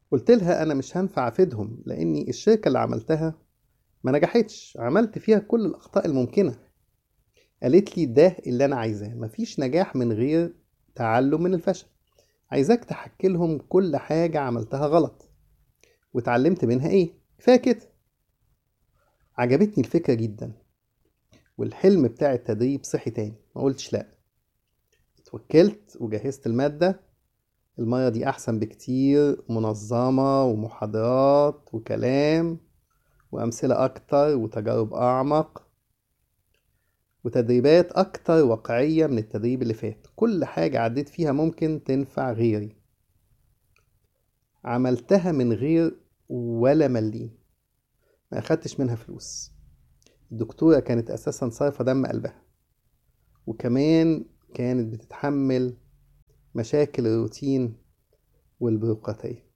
قلت لها أنا مش هنفع أفيدهم لأني الشركة اللي عملتها ما نجحتش عملت فيها كل الأخطاء الممكنة قالت لي ده اللي أنا عايزاه مفيش نجاح من غير تعلم من الفشل عايزاك تحكي لهم كل حاجة عملتها غلط واتعلمت منها ايه كفاية كده عجبتني الفكرة جدا والحلم بتاع التدريب صحي تاني ما قلتش لا اتوكلت وجهزت المادة المرة دي أحسن بكتير منظمة ومحاضرات وكلام وأمثلة أكتر وتجارب أعمق وتدريبات أكتر واقعية من التدريب اللي فات كل حاجة عديت فيها ممكن تنفع غيري عملتها من غير ولا مليم ما أخدتش منها فلوس الدكتورة كانت أساسا صارفة دم قلبها وكمان كانت بتتحمل مشاكل الروتين والبيروقراطية